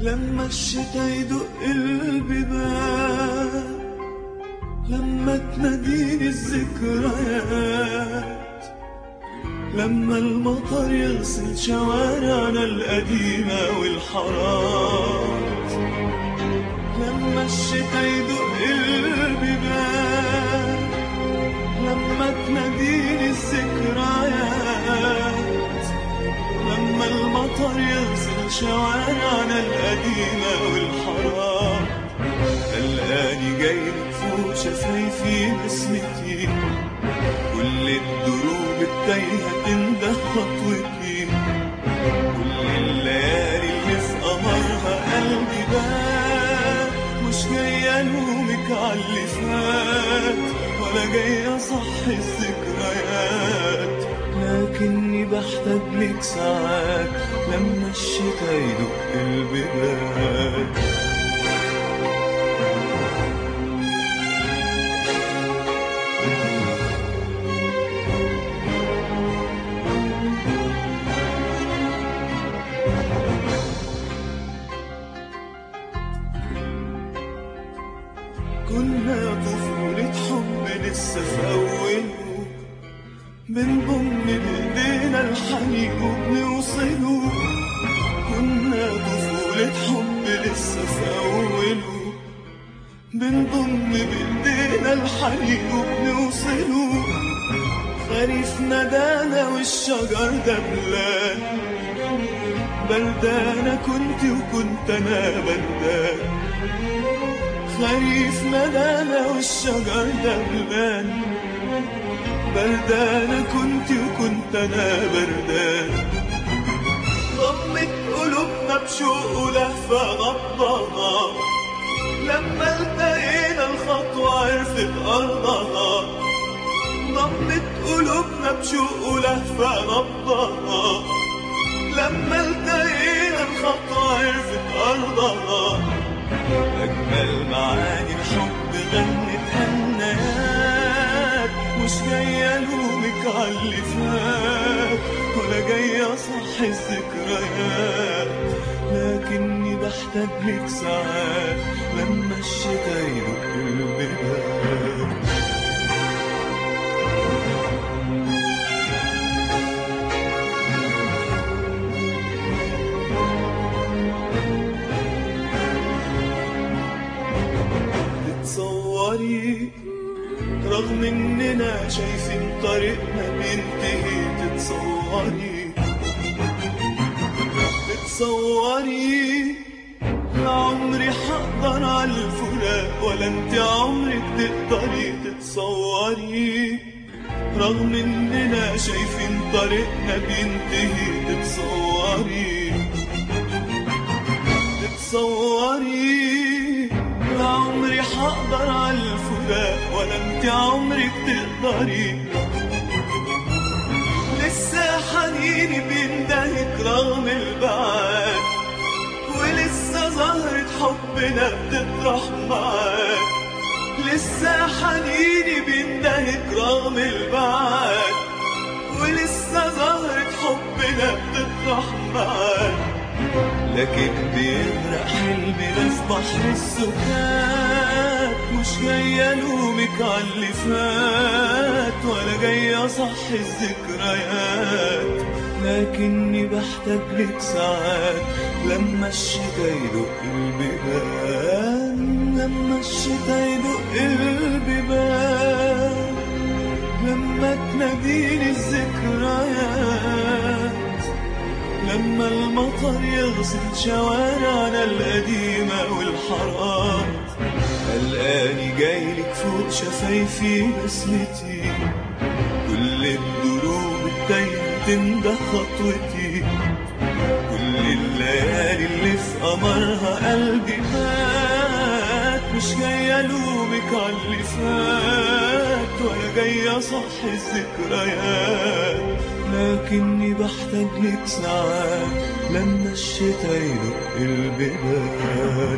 لما الشتا يدق البيبان لما تناديني الذكريات لما المطر يغسل شوارعنا القديمة والحارات لما الشتا يدق البيبان لما تناديني الذكريات لما المطر يغسل شوارعنا القديمة والحارات تلقاني جاي فوق شفايفي بسمتي كل الدروب التايهة تنده خطوتي كل الليالي اللي في قمرها قلبي بات مش جاي الومك على اللي فات ولا جاي اصحي الذكريات لكني بحتاج لك ساعات لما الشتا يدق البيبان كنا طفولة حب لسه في أوله بنضم بإيدينا الحنين وبنوصله كنا طفولة حب لسه في أوله بنضم بإيدينا الحنين وبنوصله خريف ندانا والشجر دبلان بردانة كنت وكنت أنا بردان خريف مدانا والشجر دبلان بردانة كنت وكنت أنا بردان ضمت قلوبنا بشوق ولهفة غطاها لما التقينا الخطوة عرفت أرضها ضمت قلوبنا بشوق ولهفة غطاها لما التقينا الخطوة عرفت أرضها أجمل معاني الحب غنتها النيات مش جاي ألومك على اللي فات ولا جاي أصحي الذكريات لكني بحتاج لك ساعات لما الشتا يدق البيبان تتصوري رغم اننا شايفين طريقنا بينتهي تتصوري تتصوري لا عمري حقدر على الفراق ولا انت عمرك تقدري تتصوري رغم اننا شايفين طريقنا بينتهي تتصوري تتصوري لا عمري حقدر على الفراق ولا انت عمرك تقدري لسه حنيني بيندهك رغم البعاد ولسه زهرة حبنا بتطرح معاك لسه حنيني بيندهك رغم البعاد ولسه زهرة حبنا بتطرح معاك لكن بيغرق حلمي ده في بحر السكات مش جاي الومك على اللي فات ولا جاي اصحي الذكريات لكني بحتاج لك ساعات لما الشتا يدق البيبان لما الشتا يدق البيبان لما تناديني الذكريات لما المطر يغسل شوارعنا القديمة والحارات قلقاني جايلك فوق شفايفي بسمتي كل الدروب التايهة تنده خطوتي كل الليالي اللي في قمرها قلبي مات مش جاي الومك على اللي فات ولا جاي اصحي الذكريات لكني بحتاج لك ساعات لما الشتا يدق البيبان